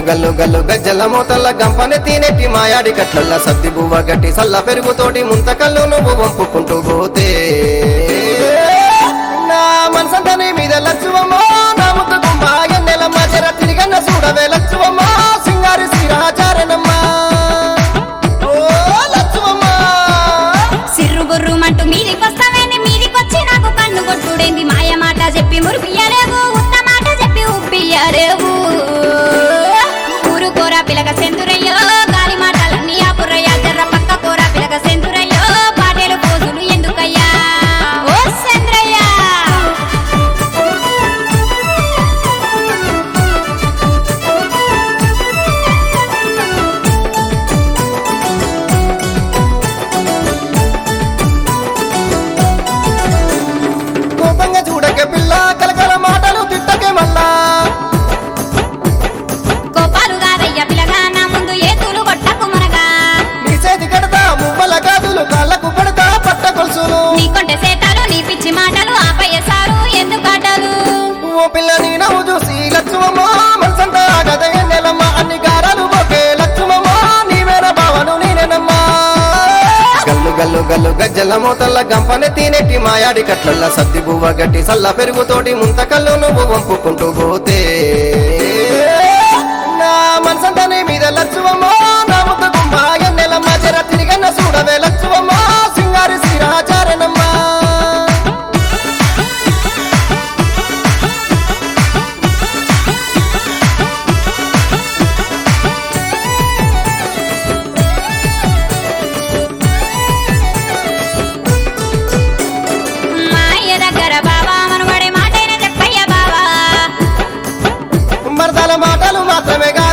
గల్లు గల్లు గజ్జల మూతల్ల గంపని తినెట్టి మాయాడి కట్లల్ల సద్ది బువ్వ గట్టి సల్ల పెరుగుతోటి ముంతకల్లు నువ్వు వంపుకుంటూ పోతే నా మనసంతా నీ మీద లచ్చువమ్మో నా ముద్దు గుమ్మ ఎన్నెలమ్మ జర తిరిగన్న చూడవే లచ్చువమ్మా సింగారి శ్రీరాచారణమ్మా ఓ లచ్చువమ్మా సిర్రు గుర్రు మంటూ మీదికొస్తావేంది మీదికొచ్చి నాకు కన్ను కొట్టుడేంది మాయ మాట చెప్పి మురిపియ్యరేవు ఉత్త మాట చెప్పి ఉప్పియ్యరేవు ఊరు కూర పిలక సెందురయ్యో గాలి మాటలన్నీ ఆపురయ్య జర్ర పక్క కూర పిలక సెందురయ్యో పాటేలు పోజులు ఎందుకయ్యా ఓ సెంద్రయ్య కోపంగా చూడకే పిల్ల కలకల మాటలు తిట్టకే మళ్ళా కోపాలు కాదయ్య పిలగా నా ముందు ఏతులు కొట్టకు మనగా నీ చేతి కడతా మువ్వల గాజులు కాళ్ళకు పడతా పట్ట కొలుసులు నీ కొంటె సేటాలు నీ పిచ్చి మాటలు ఆపయ్యసారు ఎందుకాటలు ఓ పిల్ల నీ నవ్వు చూసి లక్ష్మమ్మా మనసంట ఆగద ఎన్నెలమ్మ అన్ని గారాలు ఒకే లక్ష్మమ్మా నీవేన భావను నేనేనమ్మా గల్లు గల్లు గల్లు గజ్జల మూతల్ల గంపని తినెట్టి మాయాడి కట్లల్ల సద్ది బువ్వ గట్టి సల్ల పెరుగుతోటి ముంతకల్లు నువ్వు వంపుకుంటూ పోతే నా మనసంతా నీ మీద లక్ష్మమ్మా నా ముద్దు గుమ్మ ఎన్నెలమ్మ జర తిరిగన్న చూడవే లక్ష్మమ్మా సింగారి శ్రీరాచారణమ్మా మాయ దగ్గర బావా మనబడే మాటైన చెప్పయ్య బావా మరదల మాటలు మాత్రమే గా